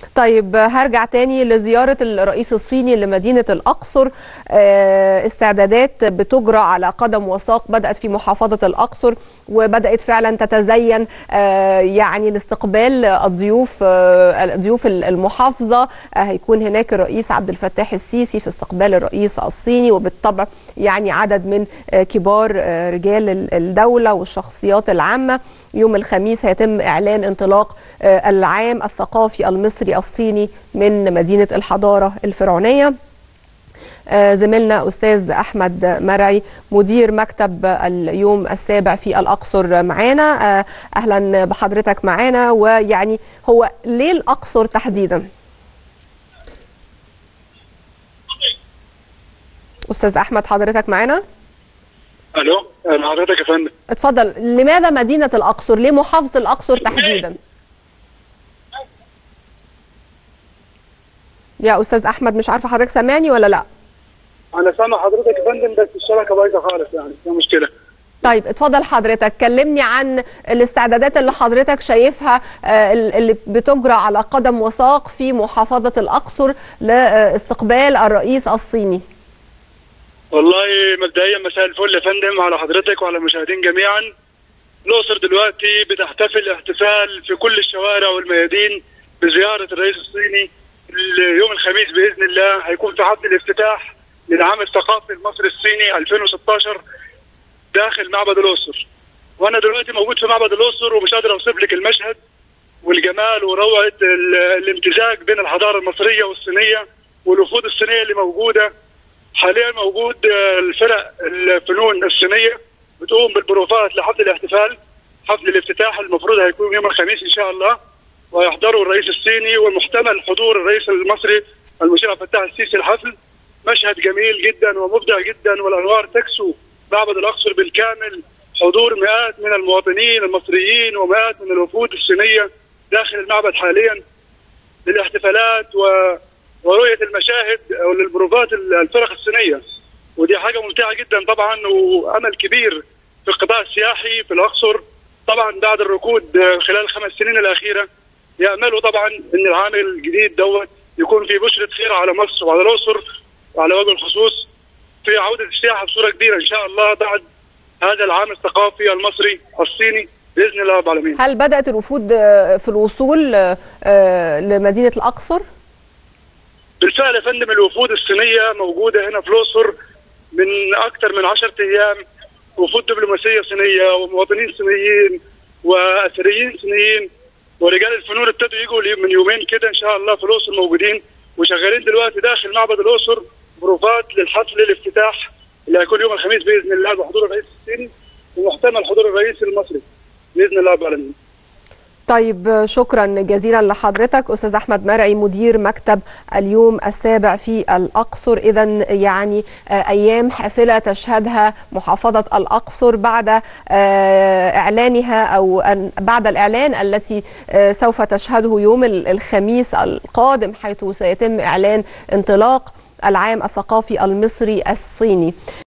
طيب هرجع تاني لزيارة الرئيس الصيني لمدينة الأقصر استعدادات بتجرى على قدم وساق بدأت في محافظة الأقصر وبدأت فعلا تتزين يعني لاستقبال الضيوف ضيوف المحافظة هيكون هناك الرئيس عبد الفتاح السيسي في استقبال الرئيس الصيني وبالطبع يعني عدد من كبار رجال الدولة والشخصيات العامة يوم الخميس هيتم إعلان انطلاق العام الثقافي المصري الصيني من مدينة الحضارة الفرعونية زميلنا أستاذ أحمد مرعي مدير مكتب اليوم السابع في الأقصر معانا أهلا بحضرتك معانا ويعني هو ليه الأقصر تحديدا؟ أستاذ أحمد حضرتك معانا؟ الو حضرتك يا فندم اتفضل لماذا مدينه الاقصر ليه محافظه الاقصر تحديدا يا استاذ احمد مش عارفه حضرتك سامعني ولا لا انا سامع حضرتك يا فندم بس الشبكه بايظه خالص يعني في مشكله طيب اتفضل حضرتك كلمني عن الاستعدادات اللي حضرتك شايفها اللي بتجرى على قدم وساق في محافظه الاقصر لاستقبال الرئيس الصيني والله مبدئيا مساء الفل يا فندم على حضرتك وعلى المشاهدين جميعا الاقصر دلوقتي بتحتفل احتفال في كل الشوارع والميادين بزياره الرئيس الصيني يوم الخميس باذن الله هيكون في حفل الافتتاح للعام الثقافي المصري الصيني 2016 داخل معبد الاقصر وانا دلوقتي موجود في معبد الاقصر ومش قادر اوصف لك المشهد والجمال وروعه الامتزاج بين الحضاره المصريه والصينيه والوفود الصينيه اللي موجوده حاليا موجود الفرق الفنون الصينيه بتقوم بالبروفات لحفل الاحتفال حفل الافتتاح المفروض هيكون يوم الخميس ان شاء الله ويحضره الرئيس الصيني ومحتمل حضور الرئيس المصري المشير عبد الفتاح السيسي الحفل مشهد جميل جدا ومبدع جدا والانوار تكسو معبد الاقصر بالكامل حضور مئات من المواطنين المصريين ومئات من الوفود الصينيه داخل المعبد حاليا للاحتفالات و ورؤيه المشاهد او للبروفات الفرق الصينيه ودي حاجه ممتعه جدا طبعا وامل كبير في القطاع السياحي في الاقصر طبعا بعد الركود خلال الخمس سنين الاخيره ياملوا طبعا ان العام الجديد دوت يكون في بشره خير على مصر وعلى الاقصر وعلى وجه الخصوص في عوده السياحه بصوره كبيره ان شاء الله بعد هذا العام الثقافي المصري الصيني باذن الله رب العالمين. هل بدات الوفود في الوصول لمدينه الاقصر؟ بالفعل يا فندم الوفود الصينيه موجوده هنا في الاقصر من اكثر من 10 ايام وفود دبلوماسيه صينيه ومواطنين صينيين واثريين صينيين ورجال الفنون ابتدوا يجوا من يومين كده ان شاء الله في الاقصر موجودين وشغالين دلوقتي داخل معبد الاقصر بروفات للحفل الافتتاح اللي هيكون يوم الخميس باذن الله بحضور الرئيس الصيني ومحتمل حضور الرئيس المصري باذن الله رب العالمين. طيب شكرا جزيلا لحضرتك استاذ احمد مرعي مدير مكتب اليوم السابع في الاقصر اذا يعني ايام حافله تشهدها محافظه الاقصر بعد اعلانها او بعد الاعلان التي سوف تشهده يوم الخميس القادم حيث سيتم اعلان انطلاق العام الثقافي المصري الصيني